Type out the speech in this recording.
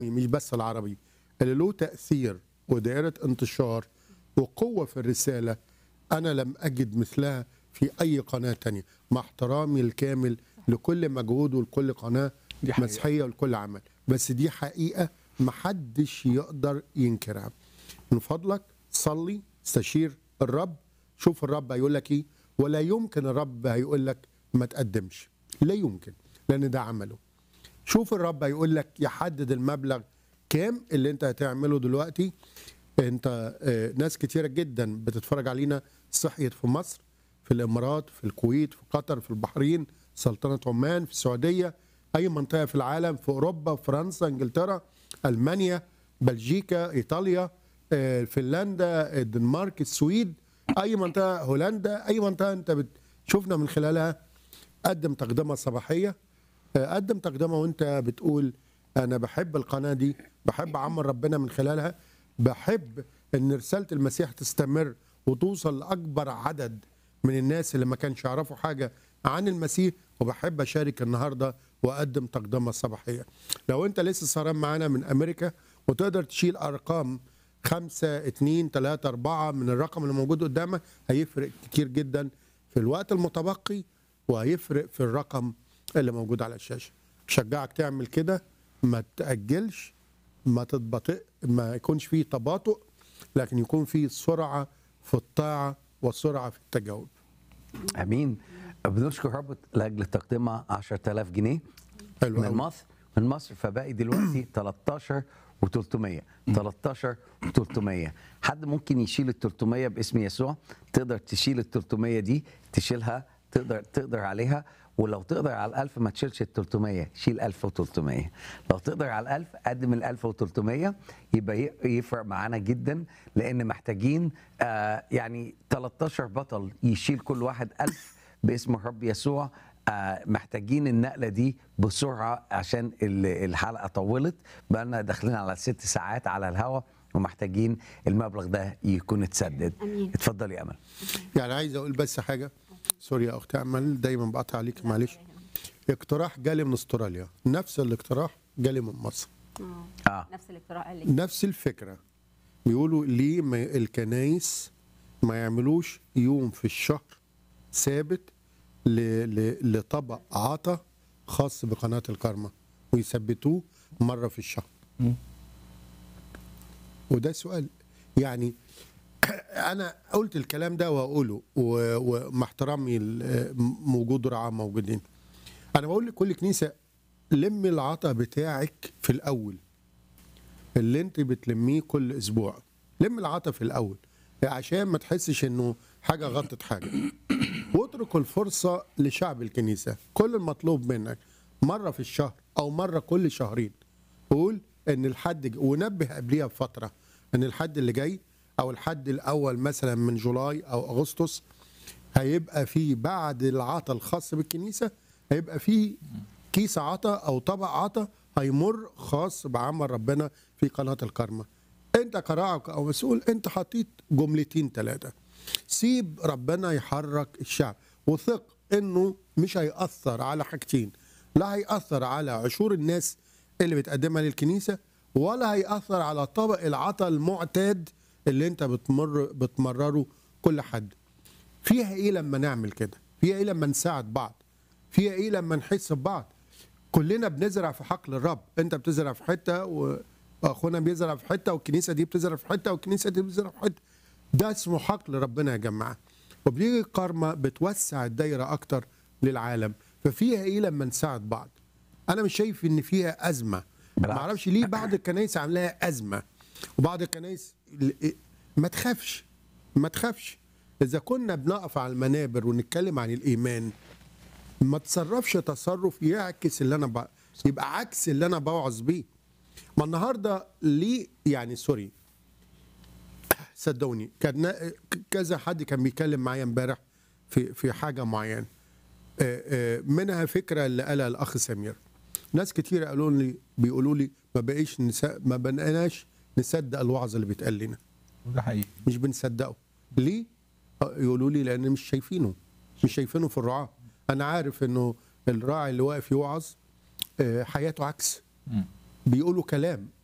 مش بس العربي اللي له تأثير ودائرة انتشار وقوة في الرسالة أنا لم أجد مثلها في أي قناة تانية مع احترامي الكامل لكل مجهود ولكل قناة دي حقيقة. مسيحية ولكل عمل بس دي حقيقة محدش يقدر ينكرها من فضلك صلي استشير الرب شوف الرب هيقول لك ايه ولا يمكن الرب هيقول لك ما تقدمش لا يمكن لان ده عمله شوف الرب هيقول لك يحدد المبلغ كام اللي انت هتعمله دلوقتي انت آه، ناس كتيره جدا بتتفرج علينا صحيت في مصر في الامارات في الكويت في قطر في البحرين سلطنه عمان في السعوديه اي منطقه في العالم في اوروبا فرنسا انجلترا المانيا بلجيكا ايطاليا آه، فنلندا الدنمارك السويد اي منطقه هولندا اي منطقه انت بتشوفنا من خلالها قدم تقدمه صباحيه آه، قدم تقدمه وانت بتقول انا بحب القناه دي بحب اعمل ربنا من خلالها بحب ان رساله المسيح تستمر وتوصل لاكبر عدد من الناس اللي ما كانش يعرفوا حاجه عن المسيح وبحب اشارك النهارده واقدم تقدمه صباحيه لو انت لسه سهران معانا من امريكا وتقدر تشيل ارقام خمسة اتنين تلاتة أربعة من الرقم اللي موجود قدامك هيفرق كتير جدا في الوقت المتبقي وهيفرق في الرقم اللي موجود على الشاشة شجعك تعمل كده ما تأجلش ما تتبطئ ما يكونش فيه تباطؤ لكن يكون فيه سرعة في الطاعة وسرعة في التجاوب امين بنشكر رب لاجل التقدمه 10000 جنيه حلو من أوي. مصر من مصر فباقي دلوقتي 13 و300 13 و300 حد ممكن يشيل ال 300 باسم يسوع تقدر تشيل ال 300 دي تشيلها تقدر تقدر عليها ولو تقدر على الألف ما تشيلش ال 300 شيل 1300 لو تقدر على الألف قدم ال 1300 يبقى ي- يفرق معانا جدا لأن محتاجين آه يعني 13 بطل يشيل كل واحد 1000 باسم الرب يسوع آه، محتاجين النقله دي بسرعه عشان ال- الحلقه طولت بقالنا داخلين على ست ساعات على الهوا ومحتاجين المبلغ ده يكون اتسدد أمين. اتفضل يا امل يعني عايز أقول بس حاجة سوري يا أختي أمل دايما بقطع عليك معلش اقتراح جالي من استراليا نفس الاقتراح جالي من مصر آه. اه نفس الاقتراح قال لي نفس الفكرة بيقولوا ليه ما الكنايس ما يعملوش يوم في الشهر ثابت ل... ل... لطبق عطا خاص بقناة الكرمة ويثبتوه مرة في الشهر وده سؤال يعني انا قلت الكلام ده واقوله و- ومع احترامي ل- موجود رعاة موجودين انا بقول لكل كنيسه لم العطا بتاعك في الاول اللي انت بتلميه كل اسبوع لم العطا في الاول عشان ما تحسش انه حاجه غطت حاجه واترك الفرصه لشعب الكنيسه كل المطلوب منك مره في الشهر او مره كل شهرين قول ان الحد ج- ونبه قبليها بفتره ان الحد اللي جاي او الحد الاول مثلا من جولاي او اغسطس هيبقى فيه بعد العطا الخاص بالكنيسه هيبقى فيه كيس عطا او طبق عطا هيمر خاص بعمل ربنا في قناه الكرمه انت كراعي او مسؤول انت حطيت جملتين ثلاثه سيب ربنا يحرك الشعب وثق انه مش هيأثر على حاجتين لا هيأثر على عشور الناس اللي بتقدمها للكنيسه ولا هيأثر على طبق العطا المعتاد اللي انت بتمر بتمرره كل حد فيها ايه لما نعمل كده فيها ايه لما نساعد بعض فيها ايه لما نحس ببعض كلنا بنزرع في حقل الرب انت بتزرع في حته واخونا بيزرع في حته والكنيسه دي بتزرع في حته والكنيسه دي بتزرع في حته ده اسمه حقل ربنا يا جماعه وبيجي الكارما بتوسع الدايره اكتر للعالم ففيها ايه لما نساعد بعض انا مش شايف ان فيها ازمه ما بالعكس. اعرفش ليه بعض الكنائس عاملاها ازمه وبعض الكنائس ل- ما تخافش ما تخافش اذا كنا بنقف على المنابر ونتكلم عن الايمان ما تصرفش تصرف يعكس اللي انا ب... يبقى عكس اللي انا بوعظ بيه ما النهارده ليه يعني سوري صدقوني كان نا- كذا حد كان بيتكلم معايا امبارح في في حاجه معينه آه، آه، منها فكره اللي قالها الاخ سمير ناس كتير قالوا لي بيقولوا لي ما بقيش نسا... ما بقيناش نصدق الوعظ اللي بيتقال لنا ده حقيقي مش بنصدقه ليه آه، يقولوا لي لان مش شايفينه مش شايفينه في الرعاه انا عارف انه الراعي اللي واقف يوعظ آه، حياته عكس مم. بيقولوا كلام